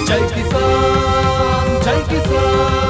జై కిసాన్ జై కిసాన్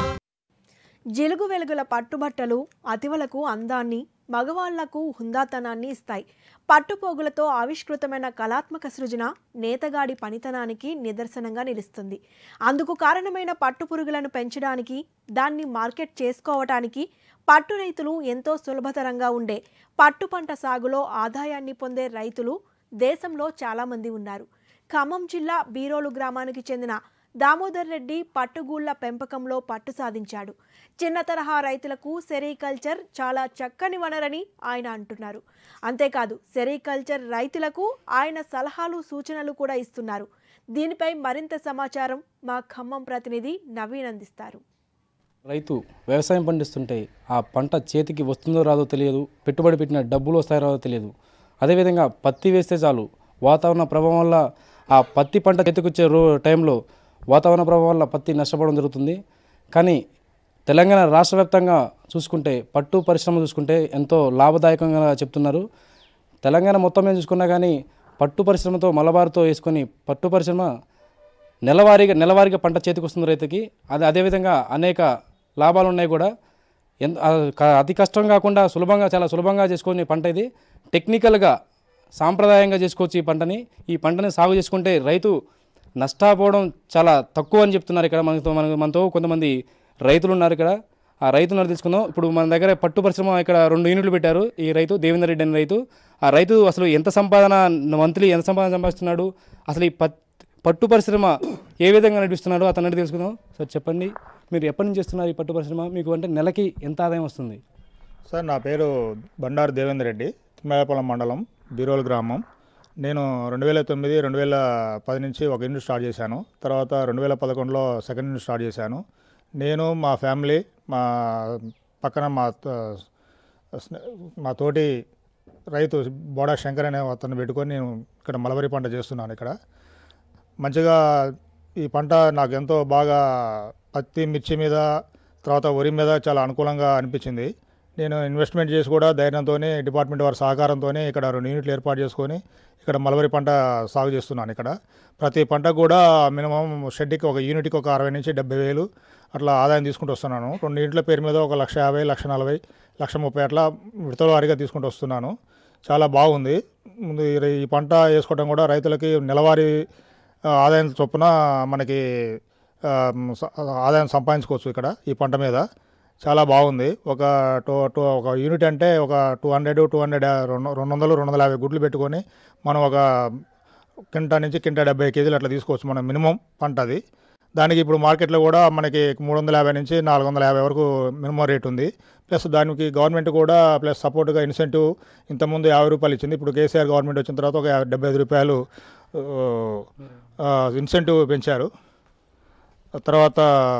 జిలుగు వెలుగుల పట్టుబట్టలు అతివలకు అందాన్ని మగవాళ్లకు హుందాతనాన్ని ఇస్తాయి పట్టుపోగులతో ఆవిష్కృతమైన కళాత్మక సృజన నేతగాడి పనితనానికి నిదర్శనంగా నిలుస్తుంది అందుకు కారణమైన పట్టు పురుగులను పెంచడానికి దాన్ని మార్కెట్ చేసుకోవటానికి పట్టు రైతులు ఎంతో సులభతరంగా ఉండే పట్టు పంట సాగులో ఆదాయాన్ని పొందే రైతులు దేశంలో చాలామంది ఉన్నారు ఖమ్మం జిల్లా బీరోలు గ్రామానికి చెందిన దామోదర్ రెడ్డి పట్టుగూళ్ల పెంపకంలో పట్టు సాధించాడు చిన్న తరహా రైతులకు సెరికల్చర్ చాలా చక్కని వనరని ఆయన అంటున్నారు అంతేకాదు సెరికల్చర్ రైతులకు ఆయన సలహాలు సూచనలు కూడా ఇస్తున్నారు దీనిపై మరింత సమాచారం మా ఖమ్మం ప్రతినిధి నవీన్ అందిస్తారు రైతు వ్యవసాయం పండిస్తుంటే ఆ పంట చేతికి వస్తుందో రాదో తెలియదు పెట్టుబడి పెట్టిన డబ్బులు వస్తాయో రాదో తెలియదు అదేవిధంగా పత్తి వేస్తే చాలు వాతావరణ ప్రభావం వల్ల ఆ పత్తి పంట చేతికొచ్చే రో టైంలో వాతావరణ ప్రభావం వల్ల పత్తి నష్టపోవడం జరుగుతుంది కానీ తెలంగాణ రాష్ట్ర వ్యాప్తంగా చూసుకుంటే పట్టు పరిశ్రమ చూసుకుంటే ఎంతో లాభదాయకంగా చెప్తున్నారు తెలంగాణ మొత్తం మీద చూసుకున్నా కానీ పట్టు పరిశ్రమతో మలబారుతో వేసుకొని పట్టు పరిశ్రమ నెలవారీగా నెలవారీగా పంట చేతికి వస్తుంది రైతుకి అది అదేవిధంగా అనేక లాభాలు ఉన్నాయి కూడా ఎంత ఆ క- అతి కష్టం కాకుండా సులభంగా చాలా సులభంగా చేసుకునే పంట ఇది టెక్నికల్గా సాంప్రదాయంగా చేసుకోవచ్చు ఈ పంటని ఈ పంటని సాగు చేసుకుంటే రైతు నష్టపోవడం చాలా తక్కువ అని చెప్తున్నారు ఇక్కడ మనతో మన మనతో కొంతమంది రైతులు ఉన్నారు ఇక్కడ ఆ రైతులను తెలుసుకుందాం ఇప్పుడు మన దగ్గర పట్టు పరిశ్రమ ఇక్కడ రెండు యూనిట్లు పెట్టారు ఈ రైతు దేవేందర్ రెడ్డి అనే రైతు ఆ రైతు అసలు ఎంత సంపాదన మంత్లీ ఎంత సంపాదన సంపాదిస్తున్నాడు అసలు ఈ పత్ పట్టు పరిశ్రమ ఏ విధంగా నడిపిస్తున్నాడో అతను అడిగి తెలుసుకుందాం సార్ చెప్పండి మీరు ఎప్పటి నుంచి చేస్తున్నారు ఈ పట్టు పరిశ్రమ మీకు అంటే నెలకి ఎంత ఆదాయం వస్తుంది సార్ నా పేరు బండారు దేవేందర్ రెడ్డి తిమ్మేపల్లం మండలం బీరోల్ గ్రామం నేను రెండు వేల తొమ్మిది రెండు వేల పది నుంచి ఒక యూనిట్ స్టార్ట్ చేశాను తర్వాత రెండు వేల పదకొండులో సెకండ్ యూనిట్ స్టార్ట్ చేశాను నేను మా ఫ్యామిలీ మా పక్కన మా త- స్నే- మా తోటి రైతు బోడా శంకర్ అనే అతను పెట్టుకొని నేను ఇక్కడ మలబరి పంట చేస్తున్నాను ఇక్కడ మంచిగా ఈ పంట నాకు ఎంతో బాగా పత్తి మిర్చి మీద తర్వాత వరి మీద చాలా అనుకూలంగా అనిపించింది నేను ఇన్వెస్ట్మెంట్ చేసి కూడా ధైర్యంతో డిపార్ట్మెంట్ వారి సహకారంతో ఇక్కడ రెండు యూనిట్లు ఏర్పాటు చేసుకొని ఇక్కడ మలబరి పంట సాగు చేస్తున్నాను ఇక్కడ ప్రతి పంట కూడా మినిమం షెడ్కి ఒక యూనిట్కి ఒక అరవై నుంచి డెబ్బై వేలు అట్లా ఆదాయం తీసుకుంటూ వస్తున్నాను రెండు యూనిట్ల పేరు మీద ఒక లక్ష యాభై లక్ష నలభై లక్ష ముప్పై అట్లా విడతల వారీగా తీసుకుంటూ వస్తున్నాను చాలా బాగుంది ముందు ఈ- ఈ పంట వేసుకోవడం కూడా రైతులకి నెలవారీ ఆ, ఆదాయం చొప్పున మనకి ఆ, స- ఆదాయం సంపాదించుకోవచ్చు ఇక్కడ ఈ పంట మీద చాలా బాగుంది ఒక టూ టూ ఒక యూనిట్ అంటే ఒక టూ హండ్రెడ్ టూ హండ్రెడ్ రెండు రెండు వందలు రెండు వందల యాభై గుడ్లు పెట్టుకొని మనం ఒక కింటా నుంచి కింటా డెబ్బై కేజీలు అట్లా తీసుకోవచ్చు మనం మినిమం పంట అది దానికి ఇప్పుడు మార్కెట్లో కూడా మనకి మూడు వందల యాభై నుంచి నాలుగు వందల యాభై వరకు మినిమం రేట్ ఉంది ప్లస్ దానికి గవర్నమెంట్ కూడా ప్లస్ సపోర్ట్గా ఇన్సెంటివ్ ఇంతకుముందు యాభై రూపాయలు ఇచ్చింది ఇప్పుడు కేసీఆర్ గవర్నమెంట్ వచ్చిన తర్వాత ఒక యాభై- డెబ్బై ఐదు రూపాయలు ఆ, ఇన్సెంటివ్ పెంచారు తర్వాత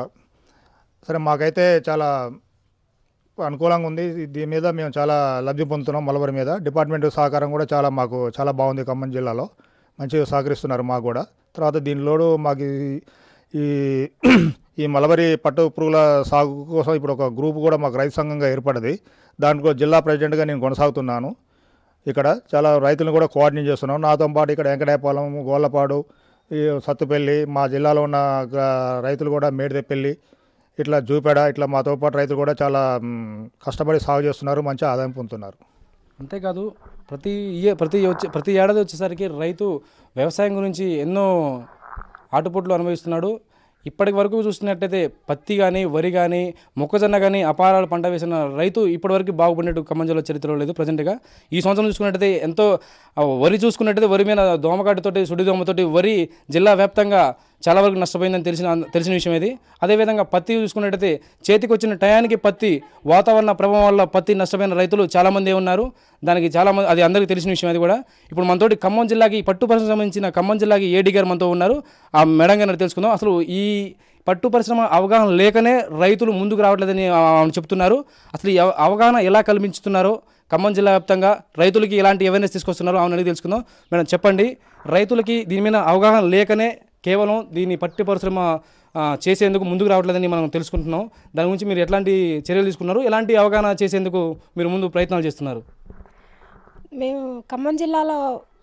సరే మాకైతే చాలా అనుకూలంగా ఉంది దీని మీద మేము చాలా లబ్ధి పొందుతున్నాం మలబరి మీద డిపార్ట్మెంట్ సహకారం కూడా చాలా మాకు చాలా బాగుంది ఖమ్మం జిల్లాలో మంచిగా సహకరిస్తున్నారు మాకు కూడా తర్వాత దీనిలోడు మాకు ఈ- ఈ ఈ మలబరి పట్టు పురుగుల సాగు కోసం ఇప్పుడు ఒక గ్రూప్ కూడా మాకు రైతు సంఘంగా ఏర్పడింది దాంట్లో జిల్లా ప్రెసిడెంట్గా నేను కొనసాగుతున్నాను ఇక్కడ చాలా రైతులను కూడా కోఆర్డినేట్ చేస్తున్నాం నాతో పాటు ఇక్కడ వెంకటాయపాలెం గోళ్ళపాడు ఈ సత్తుపల్లి మా జిల్లాలో ఉన్న గ- రైతులు కూడా మేడిదెప్పల్లి ఇట్లా జూపేడ ఇట్లా మాతో పాటు రైతులు కూడా చాలా మ్, కష్టపడి సాగు చేస్తున్నారు మంచి ఆదాయం పొందుతున్నారు అంతేకాదు ప్రతి ఇయ ప్రతి వచ్చే ప్రతి ఏడాది వచ్చేసరికి రైతు వ్యవసాయం గురించి ఎన్నో ఆటుపోట్లు అనుభవిస్తున్నాడు ఇప్పటి వరకు చూస్తున్నట్టయితే పత్తి కానీ వరి కానీ మొక్కజొన్న కానీ అపారాలు పంట వేసిన రైతు ఇప్పటివరకు బాగుపడినట్టు ఖమ్మం జిల్లా చరిత్రలో లేదు ప్రజెంట్గా ఈ సంవత్సరం చూసుకున్నట్టయితే ఎంతో ఆ, వరి చూసుకున్నట్టయితే వరి మీద దోమకాటితోటి సుడి దోమతోటి వరి జిల్లా వ్యాప్తంగా చాలా వరకు నష్టపోయిందని తెలిసిన తెలిసిన విషయం ఇది అదేవిధంగా పత్తి చూసుకున్నట్టయితే చేతికి వచ్చిన టయానికి పత్తి వాతావరణ ప్రభావం వల్ల పత్తి నష్టపోయిన రైతులు చాలామంది ఉన్నారు దానికి చాలామంది అది అందరికీ తెలిసిన విషయం అది కూడా ఇప్పుడు మనతోటి ఖమ్మం జిల్లాకి పట్టు పరిశ్రమ సంబంధించిన ఖమ్మం జిల్లాకి ఏడీ గారు మనతో ఉన్నారు ఆ మేడం గారిని తెలుసుకుందాం అసలు ఈ పట్టు పరిశ్రమ అవగాహన లేకనే రైతులు ముందుకు రావట్లేదని ఆ, ఆమె చెప్తున్నారు అసలు ఈ అవ- అవగాహన ఎలా కల్పించుతున్నారో ఖమ్మం జిల్లా వ్యాప్తంగా రైతులకి ఎలాంటి అవేర్నెస్ తీసుకొస్తున్నారో ఆమెను అడిగి తెలుసుకుందాం మేడం చెప్పండి రైతులకి దీని మీద అవగాహన లేకనే కేవలం దీన్ని పట్టు పరిశ్రమ ఆ, చేసేందుకు ముందుకు రావట్లేదని మనం తెలుసుకుంటున్నాం దాని గురించి మీరు ఎట్లాంటి చర్యలు తీసుకున్నారు ఎలాంటి అవగాహన చేసేందుకు మీరు ముందు ప్రయత్నాలు చేస్తున్నారు మేము ఖమ్మం జిల్లాలో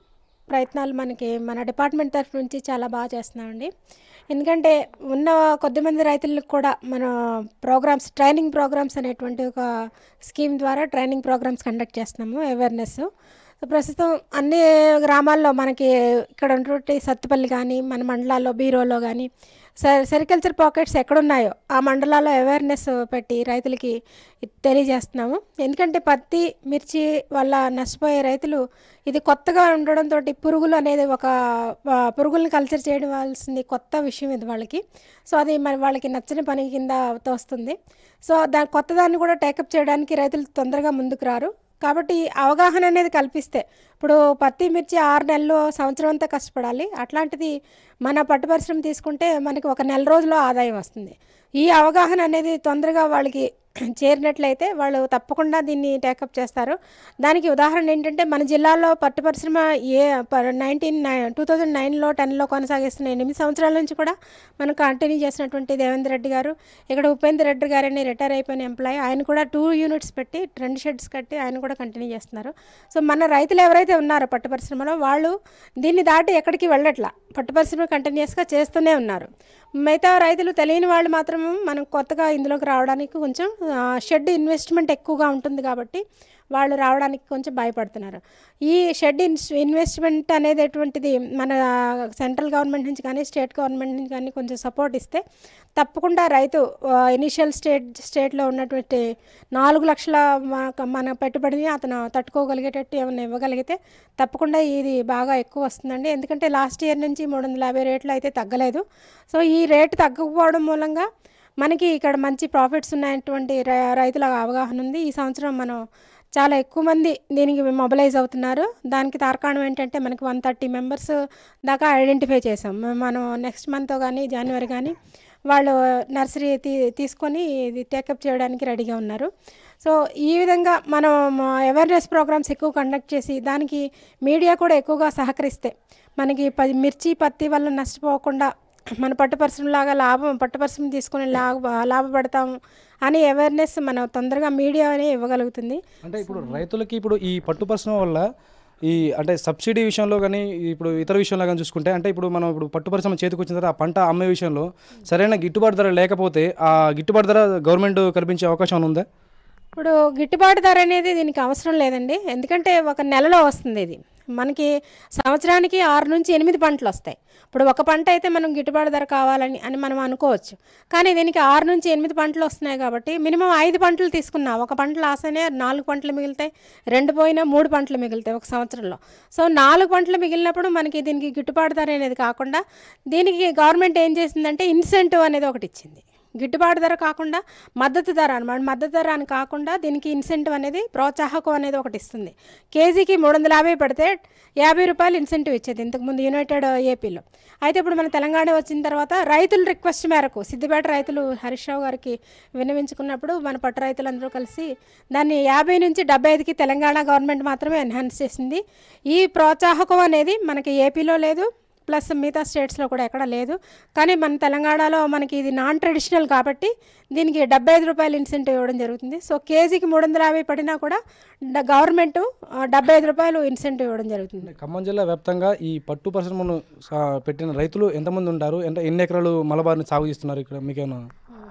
ప్రయత్నాలు మనకి మన డిపార్ట్మెంట్ తరఫు నుంచి చాలా బాగా చేస్తున్నామండి ఎందుకంటే ఉన్న కొద్దిమంది రైతులకు కూడా మన ప్రోగ్రామ్స్ ట్రైనింగ్ ప్రోగ్రామ్స్ అనేటువంటి ఒక స్కీమ్ ద్వారా ట్రైనింగ్ ప్రోగ్రామ్స్ కండక్ట్ చేస్తున్నాము అవేర్నెస్ ప్రస్తుతం అన్ని గ్రామాల్లో మనకి ఇక్కడ ఉన్నటువంటి సత్తుపల్లి కానీ మన మండలాల్లో బీరోలో కానీ సె- సెరికల్చర్ పాకెట్స్ ఎక్కడున్నాయో ఆ మండలాల్లో అవేర్నెస్ పెట్టి రైతులకి తెలియజేస్తున్నాము ఎందుకంటే పత్తి మిర్చి వల్ల నష్టపోయే రైతులు ఇది కొత్తగా ఉండడంతో పురుగులు అనేది ఒక ఆ, పురుగుల్ని కల్చర్ చేయడం వాల్సింది కొత్త విషయం ఇది వాళ్ళకి సో అది మరి వాళ్ళకి నచ్చని పని కింద తోస్తుంది సో దా కొత్త దాన్ని కూడా టేకప్ చేయడానికి రైతులు తొందరగా ముందుకు రారు కాబట్టి అవగాహన అనేది కల్పిస్తే ఇప్పుడు పత్తి మిర్చి ఆరు నెలలు సంవత్సరం అంతా కష్టపడాలి అట్లాంటిది మన పట్టు పరిశ్రమ తీసుకుంటే మనకి ఒక నెల రోజుల్లో ఆదాయం వస్తుంది ఈ అవగాహన అనేది తొందరగా వాళ్ళకి చేరినట్లయితే వాళ్ళు తప్పకుండా దీన్ని టేకప్ చేస్తారు దానికి ఉదాహరణ ఏంటంటే మన జిల్లాలో పట్టు పరిశ్రమ ఏ నైన్టీన్ నైన్ టూ థౌజండ్ నైన్లో టెన్లో కొనసాగిస్తున్న ఎనిమిది సంవత్సరాల నుంచి కూడా మనం కంటిన్యూ చేసినటువంటి దేవేంద్ర రెడ్డి గారు ఇక్కడ ఉపేంద్ర రెడ్డి గారని రిటైర్ అయిపోయిన ఎంప్లాయీ ఆయన కూడా టూ యూనిట్స్ పెట్టి రెండు షెడ్స్ కట్టి ఆయన కూడా కంటిన్యూ చేస్తున్నారు సో మన రైతులు ఎవరైతే ఉన్నారో పట్టు పరిశ్రమలో వాళ్ళు దీన్ని దాటి ఎక్కడికి వెళ్ళట్లా పట్టు పరిశ్రమ కంటిన్యూస్గా చేస్తూనే ఉన్నారు మిగతా రైతులు తెలియని వాళ్ళు మాత్రం మనం కొత్తగా ఇందులోకి రావడానికి కొంచెం ఆ, షెడ్ ఇన్వెస్ట్మెంట్ ఎక్కువగా ఉంటుంది కాబట్టి వాళ్ళు రావడానికి కొంచెం భయపడుతున్నారు ఈ షెడ్ ఇన్స్ ఇన్వెస్ట్మెంట్ అనేది ఎటువంటిది మన సెంట్రల్ గవర్నమెంట్ నుంచి కానీ స్టేట్ గవర్నమెంట్ నుంచి కానీ కొంచెం సపోర్ట్ ఇస్తే తప్పకుండా రైతు ఇనిషియల్ స్టేట్ స్టేట్లో ఉన్నటువంటి నాలుగు లక్షల మన- మన పెట్టుబడిని అతను తట్టుకోగలిగేటట్టు ఏమైనా ఇవ్వగలిగితే తప్పకుండా ఇది బాగా ఎక్కువ వస్తుందండి ఎందుకంటే లాస్ట్ ఇయర్ నుంచి మూడు వందల యాభై రేట్లు అయితే తగ్గలేదు సో ఈ రేటు తగ్గకపోవడం మూలంగా మనకి ఇక్కడ మంచి ప్రాఫిట్స్ ఉన్నటువంటి రై- రైతుల అవగాహన ఉంది ఈ సంవత్సరం మనం చాలా ఎక్కువ మంది దీనికి మొబిలైజ్ అవుతున్నారు దానికి తార్కాణం ఏంటంటే మనకి వన్ థర్టీ మెంబర్స్ దాకా ఐడెంటిఫై చేసాం మ- మనం నెక్స్ట్ మంత్ కానీ జనవరి కానీ వాళ్ళు నర్సరీ తీ తీసుకొని ఇది టేకప్ చేయడానికి రెడీగా ఉన్నారు సో ఈ విధంగా మనం అవేర్నెస్ ప్రోగ్రామ్స్ ఎక్కువ కండక్ట్ చేసి దానికి మీడియా కూడా ఎక్కువగా సహకరిస్తే మనకి ప- మిర్చి పత్తి వల్ల నష్టపోకుండా మన పట్టు పరిశ్రమలాగా లాభం పట్టు పరిశ్రమ తీసుకుని లాభ లాభపడతాము అని అవేర్నెస్ మనం తొందరగా మీడియానే ఇవ్వగలుగుతుంది అంటే ఇప్పుడు రైతులకి ఇప్పుడు ఈ పట్టు పరిశ్రమ వల్ల ఈ అంటే సబ్సిడీ విషయంలో కానీ ఇప్పుడు ఇతర విషయంలో కానీ చూసుకుంటే అంటే ఇప్పుడు మనం ఇప్పుడు పట్టు పరిశ్రమ చేతికి వచ్చిన తర్వాత ఆ పంట అమ్మే విషయంలో సరైన గిట్టుబాటు ధర లేకపోతే ఆ గిట్టుబాటు ధర గవర్నమెంట్ కల్పించే అవకాశం ఉందా ఇప్పుడు గిట్టుబాటు ధర అనేది దీనికి అవసరం లేదండి ఎందుకంటే ఒక నెలలో వస్తుంది ఇది మనకి సంవత్సరానికి ఆరు నుంచి ఎనిమిది పంటలు వస్తాయి ఇప్పుడు ఒక పంట అయితే మనం గిట్టుబాటు ధర కావాలని అని మనం అనుకోవచ్చు కానీ దీనికి ఆరు నుంచి ఎనిమిది పంటలు వస్తున్నాయి కాబట్టి మినిమం ఐదు పంటలు తీసుకున్నా ఒక పంట లాస్ అయినా నాలుగు పంటలు మిగులుతాయి రెండు పోయినా మూడు పంటలు మిగులుతాయి ఒక సంవత్సరంలో సో నాలుగు పంటలు మిగిలినప్పుడు మనకి దీనికి గిట్టుబాటు ధర అనేది కాకుండా దీనికి గవర్నమెంట్ ఏం చేసిందంటే ఇన్సెంటివ్ అనేది ఒకటి ఇచ్చింది గిట్టుబాటు ధర కాకుండా మద్దతు ధర అనమాట మద్దతు ధర అని కాకుండా దీనికి ఇన్సెంటివ్ అనేది ప్రోత్సాహకం అనేది ఒకటి ఇస్తుంది కేజీకి మూడు వందల యాభై పడితే యాభై రూపాయలు ఇన్సెంటివ్ ఇచ్చేది ఇంతకుముందు యునైటెడ్ ఏపీలో అయితే ఇప్పుడు మన తెలంగాణ వచ్చిన తర్వాత రైతుల రిక్వెస్ట్ మేరకు సిద్దిపేట రైతులు హరీష్ రావు గారికి విన్నవించుకున్నప్పుడు మన పట్టు రైతులందరూ కలిసి దాన్ని యాభై నుంచి డెబ్బై ఐదుకి తెలంగాణ గవర్నమెంట్ మాత్రమే ఎన్హాన్స్ చేసింది ఈ ప్రోత్సాహకం అనేది మనకి ఏపీలో లేదు ప్లస్ మిగతా స్టేట్స్లో కూడా ఎక్కడ లేదు కానీ మన తెలంగాణలో మనకి ఇది నాన్ ట్రెడిషనల్ కాబట్టి దీనికి డెబ్బై ఐదు రూపాయలు ఇన్సెంటివ్ ఇవ్వడం జరుగుతుంది సో కేజీకి మూడు వందల యాభై పడినా కూడా డ- గవర్నమెంట్ ఆ, డెబ్బై ఐదు రూపాయలు ఇన్సెంటివ్ ఇవ్వడం జరుగుతుంది అంటే ఖమ్మం జిల్లా వ్యాప్తంగా ఈ పట్టు పరిశ్రమను సా- పెట్టిన రైతులు ఎంతమంది ఉంటారు ఎంత ఎన్ని ఎకరాలు మలబార్ని సాగు చేస్తున్నారు ఇక్కడ మీకేమైనా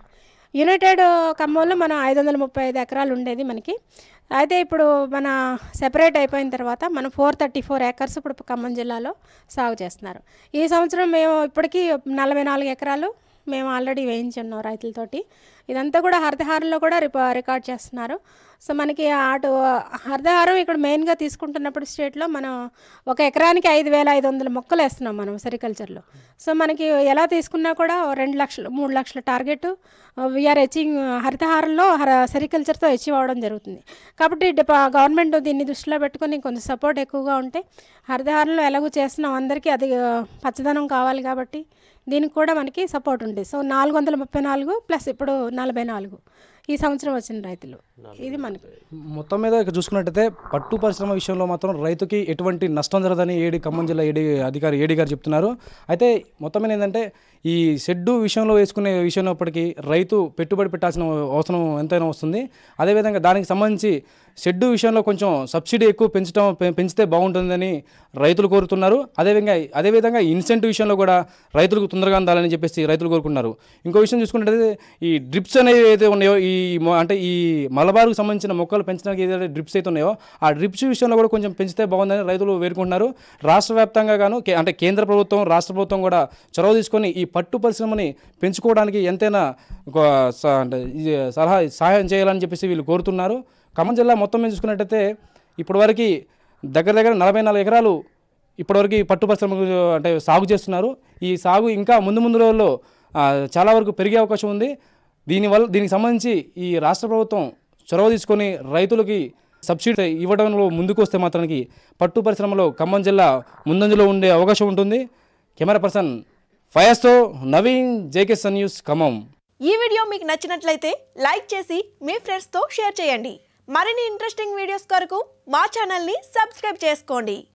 యునైటెడ్ ఖమ్మంలో మనం ఐదు వందల ముప్పై ఐదు ఎకరాలు ఉండేది మనకి అయితే ఇప్పుడు మన సెపరేట్ అయిపోయిన తర్వాత మనం ఫోర్ థర్టీ ఫోర్ ఏకర్స్ ఇప్పుడు ఖమ్మం జిల్లాలో సాగు చేస్తున్నారు ఈ సంవత్సరం మేము ఇప్పటికీ నలభై నాలుగు ఎకరాలు మేము ఆల్రెడీ వేయించున్నాం రైతులతోటి ఇదంతా కూడా హరితహారంలో కూడా రిప రికార్డ్ చేస్తున్నారు సో మనకి అటు హరితహారం ఇక్కడ మెయిన్గా తీసుకుంటున్నప్పుడు స్టేట్లో మనం ఒక ఎకరానికి ఐదు వేల ఐదు వందల మొక్కలు వేస్తున్నాం మనం సెరికల్చర్లో సో మనకి ఎలా తీసుకున్నా కూడా ఓ రెండు లక్షలు మూడు లక్షల టార్గెట్ వీఆర్ అచీవింగ్ హరితహారంలో హర సెరికల్చర్తో అచీవ్ అవ్వడం జరుగుతుంది కాబట్టి డిపా గవర్నమెంట్ దీన్ని దృష్టిలో పెట్టుకొని కొంచెం సపోర్ట్ ఎక్కువగా ఉంటే హరితహారంలో ఎలాగో చేస్తున్నాం అందరికీ అది ఆ, పచ్చదనం కావాలి కాబట్టి దీనికి కూడా మనకి సపోర్ట్ ఉంది సో నాలుగు వందల ముప్పై నాలుగు ప్లస్ ఇప్పుడు నలభై నాలుగు ఈ సంవత్సరం వచ్చిన రైతులు ఇది మనకు మొత్తం మీద ఇక చూసుకున్నట్టయితే పట్టు పరిశ్రమ విషయంలో మాత్రం రైతుకి ఎటువంటి నష్టం జరగదని ఏడి ఖమ్మం జిల్లా ఏడి అధికారి ఏడి గారు చెప్తున్నారు అయితే మొత్తం మీద ఏంటంటే ఈ షెడ్డు విషయంలో వేసుకునే విషయంలోప్పటికీ రైతు పెట్టుబడి పెట్టాల్సిన అవసరం ఎంతైనా వస్తుంది అదేవిధంగా దానికి సంబంధించి షెడ్డు విషయంలో కొంచెం సబ్సిడీ ఎక్కువ పెంచడం పె- పెంచితే బాగుంటుందని రైతులు కోరుతున్నారు అదేవిధంగా అదేవిధంగా ఇన్సెంటివ్ విషయంలో కూడా రైతులకు తొందరగా అందాలని చెప్పేసి రైతులు కోరుకున్నారు ఇంకో విషయం చూసుకుంటే ఈ డ్రిప్స్ అనేవి ఏదైతే ఉన్నాయో ఈ మొ- అంటే ఈ మలబారుకు సంబంధించిన మొక్కలు పెంచడానికి ఏదైతే డ్రిప్స్ అయితే ఉన్నాయో ఆ డ్రిప్స్ విషయంలో కూడా కొంచెం పెంచితే బాగుందని రైతులు వేడుకుంటున్నారు రాష్ట్ర వ్యాప్తంగా గాను కే- అంటే కేంద్ర ప్రభుత్వం రాష్ట్ర ప్రభుత్వం కూడా చొరవ తీసుకొని ఈ పట్టు పరిశ్రమని పెంచుకోవడానికి ఎంతైనా ఒక స- అంటే ఇది సలహా సహాయం చేయాలని చెప్పేసి వీళ్ళు కోరుతున్నారు ఖమ్మం జిల్లా మొత్తం మీద చూసుకున్నట్టయితే ఇప్పటివరకు దగ్గర దగ్గర నలభై నాలుగు ఎకరాలు ఇప్పటివరకు ఈ పట్టు పరిశ్రమ అంటే సాగు చేస్తున్నారు ఈ సాగు ఇంకా ముందు ముందు రోజుల్లో ఆ, చాలా వరకు పెరిగే అవకాశం ఉంది దీనివల్ల దీనికి సంబంధించి ఈ రాష్ట్ర ప్రభుత్వం చొరవ తీసుకొని రైతులకి సబ్సిడీ ఇవ్వడంలో ముందుకు వస్తే మాత్రానికి పట్టు పరిశ్రమలో ఖమ్మం జిల్లా ముందంజలో ఉండే అవకాశం ఉంటుంది కెమెరా పర్సన్ ఫయాస్తో Naveen JK Sun News Khammam ఈ వీడియో మీకు నచ్చినట్లయితే లైక్ చేసి మీ ఫ్రెండ్స్తో షేర్ చేయండి మరిన్ని ఇంట్రెస్టింగ్ వీడియోస్ కొరకు మా ఛానల్ని సబ్స్క్రైబ్ చేసుకోండి